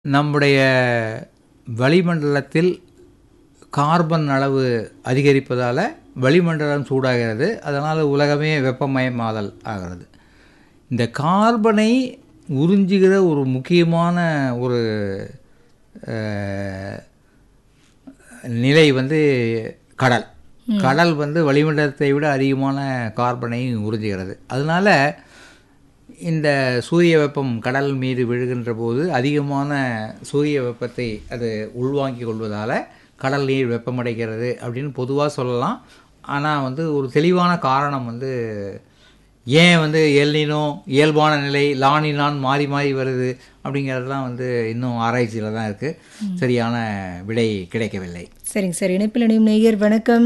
நம்முடைய வளிமண்டலத்தில் கார்பன் அளவு அதிகரிப்பதால் வளிமண்டலம் சூடாகிறது அதனால் உலகமே வெப்பமயமாதல் ஆகிறது இந்த கார்பனை உறிஞ்சுகிற ஒரு முக்கியமான ஒரு அஹ், நிலை வந்து கடல் கடல் வந்து வளிமண்டலத்தை விட அதிகமான கார்பனை உறிஞ்சுகிறது அதனால இந்த சூரிய வெப்பம் கடல் மீது விழுகின்ற போது அதிகமான சூரிய வெப்பத்தை அது உள்வாங்கிக் கொள்வதால் கடல் நீர் வெப்பமடைகிறது அப்படின்னு பொதுவாக சொல்லலாம் ஆனால் வந்து ஒரு தெளிவான காரணம் வந்து ஏன் வந்து எல்னினோ இயல்பான நிலை லானினான் மாறி மாறி வருது அப்படிங்கிறதுலாம் வந்து இன்னும் ஆராய்ச்சியில் தான் இருக்குது சரியான விடை கிடைக்கவில்லை சரிங்க சார் இணைப்பில் இணையும் நேயர் வணக்கம்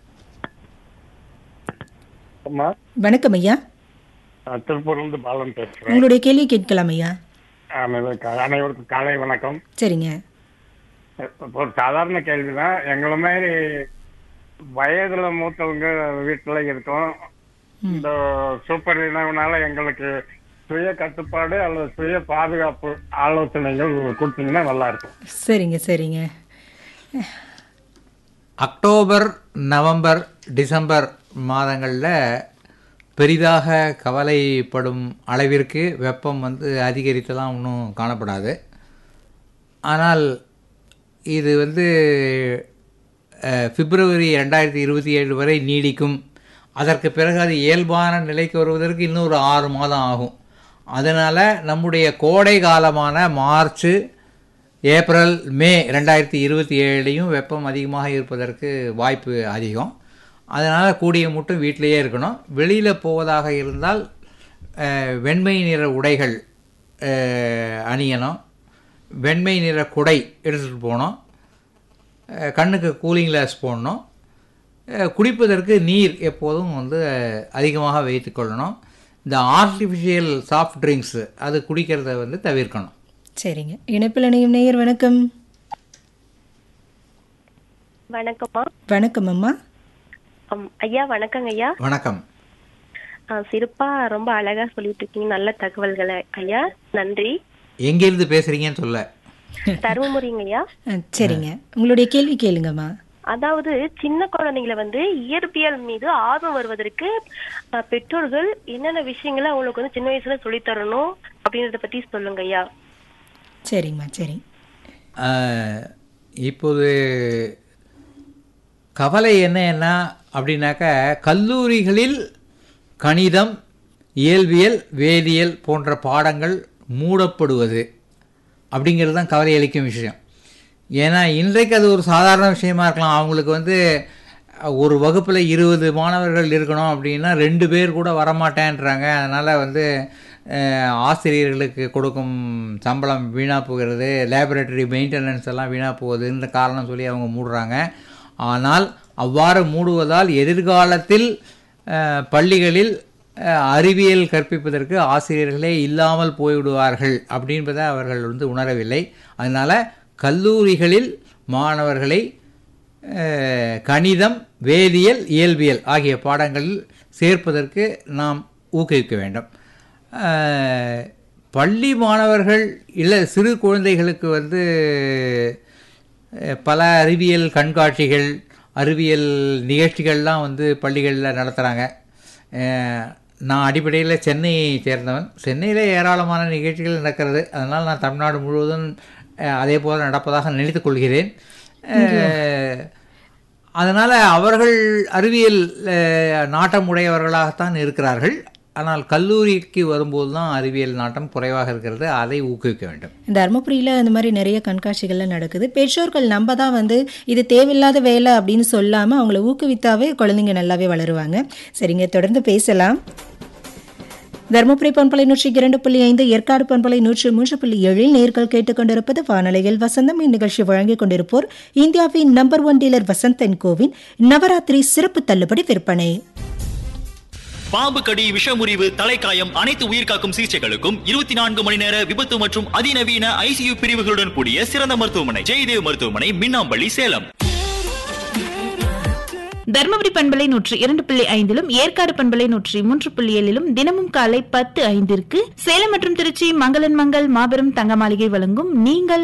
அம்மா வணக்கம் ஐயா நான் திருப்பூர்லேருந்து பாலன் பேசுகிறேன் உங்களுடைய கேள்வி கேட்கலாம் ஐயா அனைவருக்கும் காலை வணக்கம் சரிங்க இப்போ ஒரு சாதாரண கேள்வி தான் எங்களை மாதிரி வயதுல மூத்தவங்க வீட்டில் இருக்கோம் இந்த சூப்பர் நினைவுனால எங்களுக்கு சுய கட்டுப்பாடு அல்லது சுய பாதுகாப்பு ஆலோசனைகள் கொடுத்தீங்கன்னா நல்லா இருக்கும் சரிங்க சரிங்க அக்டோபர் நவம்பர் டிசம்பர் மாதங்களில் பெரிதாக கவலைப்படும் அளவிற்கு வெப்பம் வந்து அதிகரித்தெல்லாம் ஒன்றும் காணப்படாது ஆனால் இது வந்து அஹ், பிப்ரவரி ரெண்டாயிரத்தி இருபத்தி ஏழு வரை நீடிக்கும் அதற்கு பிறகு அது இயல்பான நிலைக்கு வருவதற்கு இன்னும் ஒரு ஆறு மாதம் ஆகும் அதனால் நம்முடைய கோடை காலமான மார்ச் ஏப்ரல் மே ரெண்டாயிரத்தி இருபத்தி ஏழுலையும் வெப்பம் அதிகமாக இருப்பதற்கு வாய்ப்பு அதிகம் அதனால் கூடிய மட்டும் வீட்டிலேயே இருக்கணும் வெளியில் போவதாக இருந்தால் அஹ், வெண்மை நிற உடைகள் அஹ், அணியணும் வெண்மை நிற குடை எடுத்துகிட்டு போகணும் அஹ், கண்ணுக்கு கூலிங் கிளாஸ் போடணும் அஹ், குடிப்பதற்கு நீர் எப்போதும் வந்து அஹ், அதிகமாக வைத்துக்கொள்ளணும் இந்த ஆர்டிஃபிஷியல் சாஃப்ட் ட்ரிங்க்ஸு அது குடிக்கிறத வந்து தவிர்க்கணும் சரிங்க இணைப்பில் இணையும் நேயர் வணக்கம் வணக்கம்மா வணக்கம் அம்மா அம், ஐயா வணக்கங்க ஐயா வணக்கம் ஆ, சிறப்பா ரொம்ப அழகா சொல்லிட்டு இருக்கீங்க நல்ல தகவல்களை ஐயா நன்றி எங்கேருந்து பேசுகிறீங்கன்னு சொல்ல தருமபுரிங்க ஐயா அஹ், சரிங்க உங்களுடைய கேள்வி கேளுங்கம்மா அதாவது சின்ன குழந்தைங்களை வந்து இயற்பியல் மீது ஆர்வம் வருவதற்கு ஆ, பெற்றோர்கள் என்னென்ன விஷயங்களை அவங்களுக்கு வந்து சின்ன வயசுல சொல்லித் தரணும் அப்படின்றத பத்தி சொல்லுங்க ஐயா சரிங்கம்மா சரி ஆஹ், இப்போது கவலை என்னன்னா அப்படின்னாக்கா கல்லூரிகளில் கணிதம் இயல்பியல் வேதியியல் போன்ற பாடங்கள் மூடப்படுவது அப்படிங்கிறது தான் கவலை அளிக்கும் விஷயம் ஏன்னா இன்றைக்கு அது ஒரு சாதாரண விஷயமா இருக்கலாம் அவங்களுக்கு வந்து ஒரு வகுப்பில் இருபது மாணவர்கள் இருக்கணும் அப்படின்னா ரெண்டு பேர் கூட வரமாட்டேன்றாங்க அதனால் வந்து அஹ், ஆசிரியர்களுக்கு கொடுக்கும் சம்பளம் வீணாக போகிறது லேபரேட்டரி மெயின்டெனன்ஸ் எல்லாம் வீணாக போகுதுன்ற காரணம் சொல்லி அவங்க மூடுறாங்க ஆனால் அவ்வாறு மூடுவதால் எதிர்காலத்தில் அஹ், பள்ளிகளில் அஹ், அறிவியல் கற்பிப்பதற்கு ஆசிரியர்களே இல்லாமல் போய்விடுவார்கள் அப்படின்பதை அவர்கள் வந்து உணரவில்லை அதனால் கல்லூரிகளில் மாணவர்களை அஹ், கணிதம் வேதியியல் இயல்பியல் ஆகிய பாடங்களில் சேர்ப்பதற்கு நாம் ஊக்குவிக்க வேண்டும் அஹ், பள்ளி மாணவர்கள் இல்லை சிறு குழந்தைகளுக்கு வந்து அஹ், பல அறிவியல் கண்காட்சிகள் அறிவியல் நிகழ்ச்சிகள்லாம் வந்து பள்ளிகளில் நடத்துகிறாங்க நான் அடிப்படையில் சென்னையை சேர்ந்தவன் சென்னையில் ஏராளமான நிகழ்ச்சிகள் நடக்கிறது அதனால் நான் தமிழ்நாடு முழுவதும் அஹ், அதே போல் நடப்பதாக நினைத்துக் கொள்கிறேன் அஹ், அதனால் அவர்கள் அறிவியல் அஹ், நாட்டம் உடையவர்களாகத்தான் இருக்கிறார்கள் ஆனால் கல்லூரிக்கு வரும்போது தான் அறிவியல் நாட்டம் குறைவாக இருக்கிறது அதை ஊக்குவிக்க வேண்டும் தருமபுரியில் இந்த மாதிரி நிறைய கண்காட்சிகள்லாம் நடக்குது பெற்றோர்கள் நம்ம தான் வந்து இது தேவையில்லாத வேலை அப்படின்னு சொல்லாமல் அவங்கள ஊக்குவித்தாவே குழந்தைங்க நல்லாவே வளருவாங்க சரிங்க தொடர்ந்து பேசலாம் தருமபுரி பண்பலை நூற்றி இரண்டு புள்ளி ஐந்து ஏற்காடு பண்பலை நூற்றி மூன்று புள்ளி ஏழில் நேர்கள் கேட்டுக்கொண்டிருப்பது வானொலியில் வசந்தம் இந்நிகழ்ச்சி வழங்கிக் கொண்டிருப்போர் இந்தியாவின் நம்பர் ஒன் டீலர் வசந்தன் கோவின் நவராத்திரி சிறப்பு தள்ளுபடி விற்பனை பாம்பு கடி விஷமுறிவு தலைக்காயம் அனைத்து உயிர்காக்கும் சிகிச்சைகளுக்கும் இருபத்தி நான்கு மணி நேர விபத்து மற்றும் அதிநவீன ஐசியு பிரிவுகளுடன் கூடிய சிறந்த மருத்துவமனை ஜெயதேவ் மருத்துவமனை மின்னாம்பள்ளி சேலம் தர்மபுரி பண்பலை நூற்றி இரண்டு புள்ளி ஐந்திலும் ஏற்காடு பண்பலை நூற்றி மூன்று புள்ளி ஏழிலும் தினமும் காலை பத்து ஐந்திற்கு சேலம் மற்றும் திருச்சி மங்களன் மங்கள் மாபெரும் தங்க மாளிகை வழங்கும் நீங்கள்